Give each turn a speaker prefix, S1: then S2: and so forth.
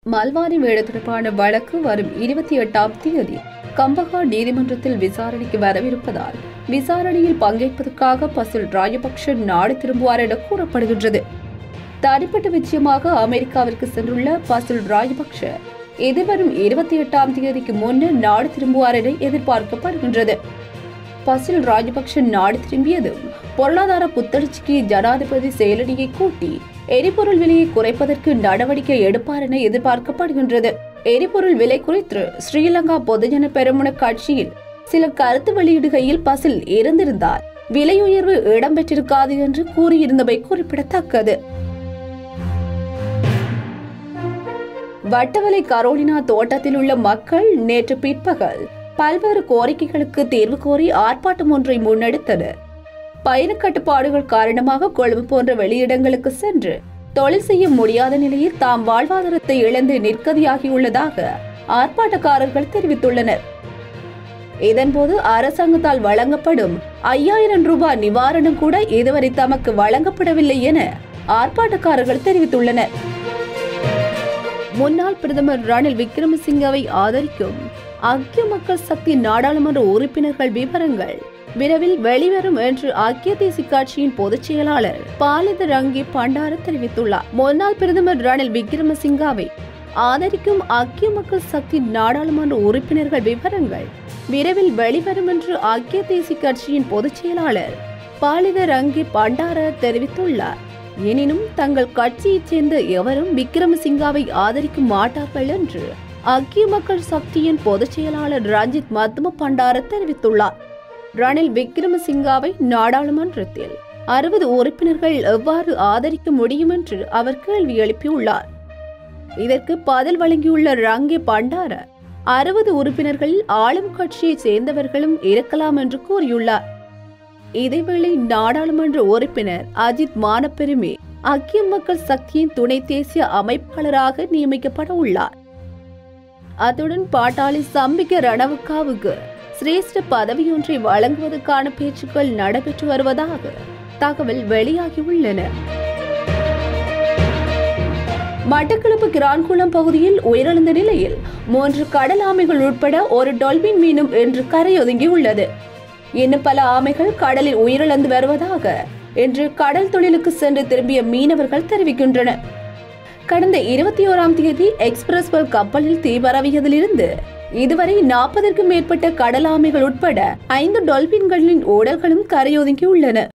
S1: மல்வாரி வேடு தொடர்பான வழக்கு வரும் இருபத்தி எட்டாம் தேதி கம்பகா நீதிமன்றத்தில் விசாரணைக்கு வரவிருப்பதால் விசாரணையில் பங்கேற்பதற்காக பசில் ராஜபக்ஷ நாடு திரும்புவார் என கூறப்படுகின்றது தனிப்பட்ட விஷயமாக அமெரிக்காவிற்கு சென்றுள்ள பசில் ராஜபக்ஷ எதிர்வரும் இருபத்தி எட்டாம் தேதிக்கு முன்னர் நாடு திரும்புவார் என எதிர்பார்க்கப்படுகின்றது பசில் ராஜபக்ஷ நாடு திரும்பியதும் பொருளாதார புத்தெழுச்சிக்கு ஜனாதிபதி செயலணியை கூட்டி எரிபொருள் விலையை குறைப்பதற்கு நடவடிக்கை எடுப்பார் என எதிர்பார்க்கப்படுகின்றது எரிபொருள் விலை குறித்து ஸ்ரீலங்கா பொதுஜன பெருமுன கட்சியில் சிலர் கருத்து வெளியிடுகையில் பசில் இருந்திருந்தால் விலை உயர்வு இடம்பெற்றிருக்காது என்று கூறியிருந்தவை குறிப்பிடத்தக்கது வட்டவலை கரோலினா தோட்டத்தில் உள்ள மக்கள் நேற்று பிற்பகல் பல்வேறு கோரிக்கைகளுக்கு தீர்வு கோரி ஆர்ப்பாட்டம் ஒன்றை முன்னெடுத்தனர் பயண கட்டுப்பாடுகள் காரணமாக கொழும்பு போன்ற வெளியிடங்களுக்கு சென்று தொழில் செய்ய முடியாத நிலையில் தாம் வாழ்வாதாரத்தை இழந்து நிற்கதியாகியுள்ளதாக ஆர்ப்பாட்டக்காரர்கள் தெரிவித்துள்ளனர் இதன்போது அரசாங்கத்தால் வழங்கப்படும் ஐயாயிரம் ரூபாய் நிவாரணம் கூட இதுவரை தமக்கு வழங்கப்படவில்லை என ஆர்ப்பாட்டக்காரர்கள் தெரிவித்துள்ளனர் முன்னாள் பிரதமர் ரணில் விக்ரமசிங்கவை ஆதரிக்கும் ஐக்கிய மக்கள் சக்தி நாடாளுமன்ற உறுப்பினர்கள் விவரங்கள் விரைவில் வெளிவரும் என்று ஐக்கிய தேசிய கட்சியின் பொதுச் செயலாளர் பாலித ரங்கி பண்டார தெரிவித்துள்ளார் முன்னாள் பிரதமர் ரணில் விக்ரமசிங்காவை ஆதரிக்கும் ஐக்கிய மக்கள் சக்தி நாடாளுமன்ற உறுப்பினர்கள் விவரங்கள் விரைவில் வெளிவரும் என்று ஐக்கிய தேசிய கட்சியின் பொதுச் செயலாளர் பாலித ரங்கி பண்டார தெரிவித்துள்ளார் எனினும் தங்கள் கட்சியைச் சேர்ந்த எவரும் விக்ரமசிங்காவை ஆதரிக்க மாட்டார்கள் என்று ஐக்கிய மக்கள் சக்தியின் பொதுச் செயலாளர் ரஞ்சித் மத்தும பண்டார தெரிவித்துள்ளார் ரணில் விக்ரமசிங்காவை நாடாளுமன்றத்தில் அறுபது உறுப்பினர்கள் எவ்வாறு ஆதரிக்க முடியும் என்று அவர் கேள்வி எழுப்பியுள்ளார் இதற்கு பதில் வழங்கியுள்ள ரங்கே பண்டார அறுபது உறுப்பினர்களில் ஆளும் கட்சியைச் சேர்ந்தவர்களும் இருக்கலாம் என்று கூறியுள்ளார் இதேவேளை நாடாளுமன்ற உறுப்பினர் அஜித் மானப்பெருமே ஐக்கிய மக்கள் சக்தியின் துணை தேசிய அமைப்பாளராக நியமிக்கப்பட உள்ளார் அத்துடன் பாட்டாளி சம்பிக்க ரணவுக்காவுக்கு சிரேஷ்ட பதவியொன்றை வழங்குவதற்கான பேச்சுக்கள் நடைபெற்று வருவதாக தகவல் வெளியாகியுள்ளன மட்டக்களப்பு கிரான்குளம் பகுதியில் உயிரிழந்த நிலையில் மூன்று கடல் ஆமைகள் உட்பட ஒரு டொல்பின் மீனும் இன்று கரையொதுங்கியுள்ளது இன்னும் பல ஆமைகள் கடலில் உயிரிழந்து வருவதாக இன்று கடல் தொழிலுக்கு சென்று திரும்பிய மீனவர்கள் தெரிவிக்கின்றனர் கடந்த இருபத்தி ஓராம் தேதி எக்ஸ்பிரஸ் வேல் கப்பலில் தீ பரவியதிலிருந்து இதுவரை நாற்பதற்கும் மேற்பட்ட கடல் ஆமைகள் உட்பட ஐந்து டொல்பின்களின் ஓடல்களும் கரையொதுங்கியுள்ளன